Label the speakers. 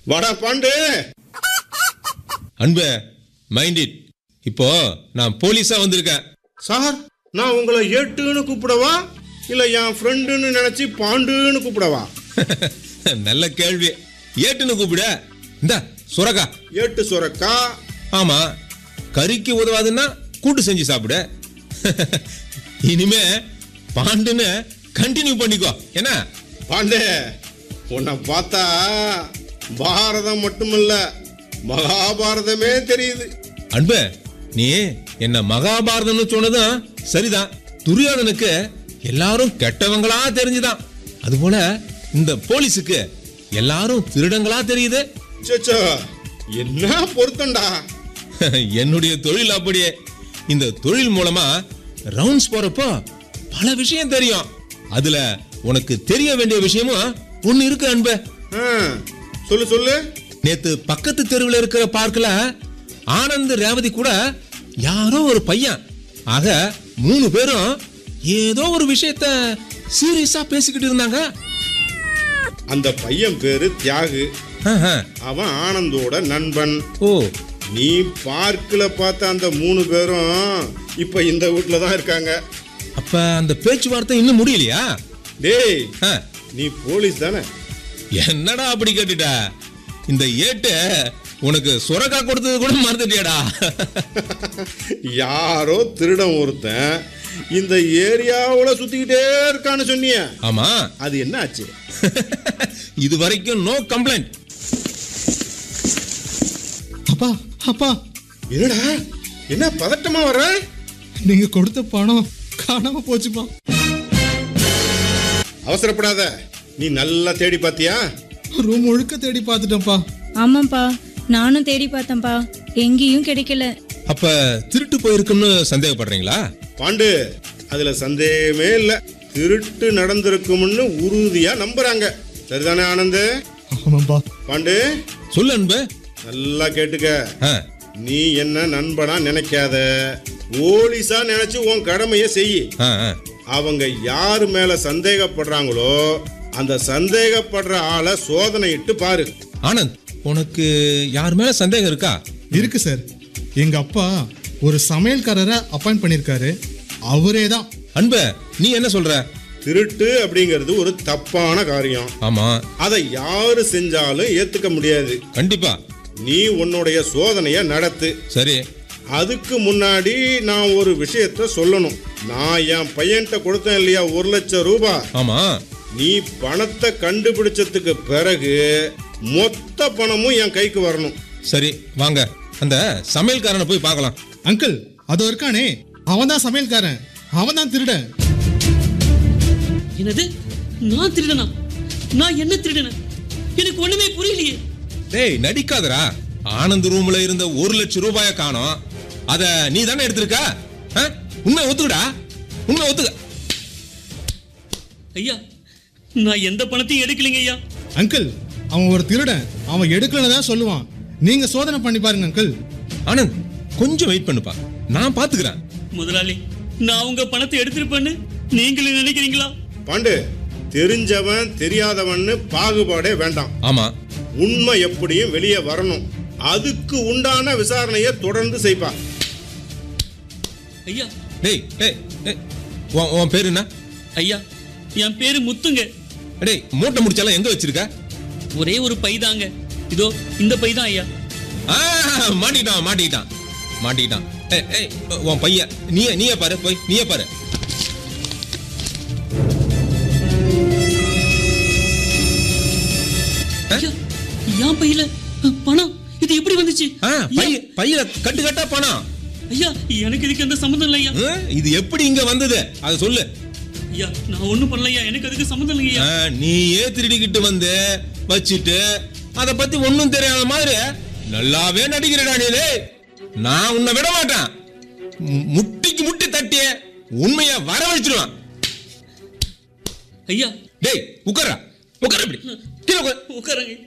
Speaker 1: வாடா பாண்டு
Speaker 2: அன்பு mind it இப்போ நான் போலீஸா வந்திருக்கேன்
Speaker 1: சார் நான் உங்களை ஏட்டுன்னு கூப்பிடவா இல்ல என் ஃப்ரெண்டுன்னு நினைச்சு பாண்டுன்னு கூப்பிடவா
Speaker 2: நல்ல கேள்வி ஏட்டுன்னு கூப்பிட இந்த சுரக்கா
Speaker 1: ஏட்டு சுரக்கா
Speaker 2: ஆமா கறிக்கு உதவாதுன்னா கூட்டு செஞ்சு சாப்பிடு இனிமே பாண்டுன்னு கண்டினியூ பண்ணிக்கோ என்ன
Speaker 1: பாண்டே உன்னை பார்த்தா பாரதம் மட்டுமில்ல மகாபாரதமே தெரியுது
Speaker 2: அன்பு நீ என்ன மகாபாரதம்னு சொன்னதும் சரிதான் துரியோதனுக்கு எல்லாரும் கெட்டவங்களா தெரிஞ்சுதான் அதுபோல இந்த போலீஸுக்கு எல்லாரும் திருடங்களா தெரியுது
Speaker 1: சேச்சோ என்ன பொருத்தம்டா
Speaker 2: என்னுடைய தொழில் அப்படியே இந்த தொழில் மூலமா ரவுண்ட்ஸ் போறப்போ பல விஷயம் தெரியும் அதுல உனக்கு தெரிய வேண்டிய விஷயமும் ஒண்ணு இருக்கு அன்பு
Speaker 1: ஆ, சொல்லு சொல்லு
Speaker 2: நேத்து பக்கத்து தெருவில் இருக்கிற பார்க்கல ஆனந்த் ரேவதி கூட யாரோ ஒரு பையன் ஆக மூணு பேரும் ஏதோ ஒரு விஷயத்த சீரியஸா பேசிக்கிட்டு இருந்தாங்க
Speaker 1: அந்த பையன் பேரு தியாகு
Speaker 2: ஆஹா.
Speaker 1: அவன் ஆனந்தோட நண்பன்
Speaker 2: ஓ
Speaker 1: நீ பார்க்கில் பார்த்த அந்த மூணு பேரும் இப்ப இந்த வீட்டில் தான் இருக்காங்க
Speaker 2: அப்ப அந்த பேச்சுவார்த்தை இன்னும் முடியலையா
Speaker 1: டேய்
Speaker 2: ஆ,
Speaker 1: நீ போலீஸ் தானே
Speaker 2: என்னடா அப்படி கேட்டுட்ட இந்த ஏட்டு உனக்கு சுரக்கா கொடுத்தது கூட மறந்துட்டியாடா
Speaker 1: யாரோ திருடன் ஒருத்தன் இந்த ஏரியாவுல சுத்திக்கிட்டே இருக்கான்னு சொன்னிய
Speaker 2: ஆமா
Speaker 1: அது என்ன ஆச்சு
Speaker 2: இது வரைக்கும் நோ கம்ப்ளைண்ட்
Speaker 3: அப்பா அப்பா
Speaker 1: என்னடா என்ன பதட்டமா வர
Speaker 3: நீங்க கொடுத்த பணம் காணாம போச்சுப்பா
Speaker 1: அவசரப்படாத நீ நல்லா தேடி பாத்தியா
Speaker 3: ரூம் முழுக்க தேடி பார்த்துட்டேன்ப்பா
Speaker 4: ஆமாப்பா நானும் தேடி பார்த்தேன்ப்பா எங்கேயும் கிடைக்கல
Speaker 2: அப்ப திருட்டு போயிருக்குன்னு சந்தேகப்படுறீங்களா
Speaker 1: பாண்டு அதுல சந்தேகமே இல்ல திருட்டு நடந்திருக்கும்னு உறுதியா நம்புறாங்க சரிதானே ஆனந்த்
Speaker 3: ஆமாப்பா
Speaker 1: பாண்டு
Speaker 2: சொல்லு அன்பு
Speaker 1: நல்லா கேட்டுக்க
Speaker 2: ஆ,
Speaker 1: நீ என்ன நண்பனா நினைக்காத போலீஸா நினைச்சு உன் கடமையை செய்
Speaker 2: ஆ, ஆ.
Speaker 1: அவங்க யார் மேல சந்தேகப்படுறாங்களோ அந்த சந்தேகப்படுற ஆளை சோதனையிட்டு பாரு
Speaker 2: ஆனந்த் உனக்கு யார் மேல சந்தேகம் இருக்கா
Speaker 3: இருக்கு சார் எங்க அப்பா ஒரு சமையல்காரரை அப்பாயிண்ட் பண்ணியிருக்காரு அவரே தான்
Speaker 2: அன்பு நீ என்ன சொல்ற
Speaker 1: திருட்டு அப்படிங்கிறது ஒரு தப்பான காரியம்
Speaker 2: ஆமா
Speaker 1: அதை யாரு செஞ்சாலும் ஏத்துக்க முடியாது
Speaker 2: கண்டிப்பா
Speaker 1: நீ உன்னுடைய சோதனையை நடத்து
Speaker 2: சரி
Speaker 1: அதுக்கு முன்னாடி நான் ஒரு விஷயத்த சொல்லணும் நான் என் பையன்கிட்ட கொடுத்தேன் இல்லையா ஒரு லட்சம் ரூபாய்
Speaker 2: ஆமா
Speaker 1: நீ பணத்தை கண்டுபிடிச்சதுக்கு பிறகு மொத்த பணமும் என் கைக்கு வரணும்
Speaker 2: சரி வாங்க அந்த சமையல்காரனை போய் பார்க்கலாம்
Speaker 3: அங்கிள் அதோ இருக்கானே அவன் தான் சமையல்காரன் அவன் தான் திருடன்
Speaker 5: என்னது நான் திருடனா நான் என்ன திருடன எனக்கு ஒண்ணுமே புரியலையே
Speaker 2: டேய் நடிக்காதடா ஆனந்த் ரூம்ல இருந்த ஒரு லட்சம் ரூபாய காணோம் அத நீ தானே எடுத்திருக்க ஆ? உண்மை ஒத்துக்கடா உண்மை ஒத்துக்க
Speaker 5: ஐயா நான் எந்த பணத்தையும் எடுக்கலைங்க ஐயா
Speaker 3: அங்கிள் அவன் ஒரு திருடன் அவன் எடுக்கலன்னு தான் சொல்லுவான் நீங்க சோதனை பண்ணி பாருங்க அங்கிள்
Speaker 2: ஆனந்த் கொஞ்சம் வெயிட் பண்ணுப்பா நான் பாத்துக்கிறேன்
Speaker 5: முதலாளி நான் உங்க பணத்தை எடுத்திருப்பேன்னு நீங்களும் நினைக்கிறீங்களா
Speaker 1: பாண்டு தெரிஞ்சவன் தெரியாதவன்னு பாகுபாடே வேண்டாம்
Speaker 2: ஆமா
Speaker 1: உண்மை எப்படியும் வெளியே வரணும் அதுக்கு உண்டான விசாரணையை தொடர்ந்து செய்ப்பா
Speaker 5: ஐயா
Speaker 2: டேய் டேய் டேய், உன் உன் பேர் என்ன
Speaker 5: ஐயா என் பேரு முத்துங்க
Speaker 2: டேய் மூட்டை முடிச்சாலும் எங்க வச்சிருக்க
Speaker 5: ஒரே ஒரு பை தாங்க இதோ இந்த பை தான் ஐயா
Speaker 2: ஆ, மாட்டிக்கிட்டான் மாட்டிக்கிட்டான் மாட்டிக்கிட்டான் ஏய் ஏய் உன் பையன் நீயே நீயே பாரு போய் நீயே பாரு
Speaker 5: ஐயா என் பையில பணம் இது எப்படி வந்துச்சு
Speaker 2: ஆ, பைய
Speaker 5: ஐயா,
Speaker 2: பையில கட்டு கட்டா பணம்
Speaker 5: ஐயா எனக்கு இதுக்கு எந்த சம்மந்தம் இல்லை ஐயா
Speaker 2: ஆ, இது எப்படி இங்க வந்தது அதை சொல்லு
Speaker 5: ஐயா நான் ஒண்ணும் பண்ணலையா எனக்கு அதுக்கு சம்மந்தம் இல்லைங்க
Speaker 2: ஆ,
Speaker 5: ஐயா
Speaker 2: நீயே திருடிக்கிட்டு வந்து வச்சிட்டு அத பத்தி ஒண்ணும் தெரியாத மாதிரி நல்லாவே நடிக்கிறடா நீ டேய். நான் உன்னை விட மாட்டேன் மு- முட்டிக்கு முட்டி தட்டி உண்மைய வர வச்சிருவான்
Speaker 5: ஐயா
Speaker 2: டேய் உட்காரா உட்கார இப்படி கீழே உட்காரு.
Speaker 5: உட்காருங்க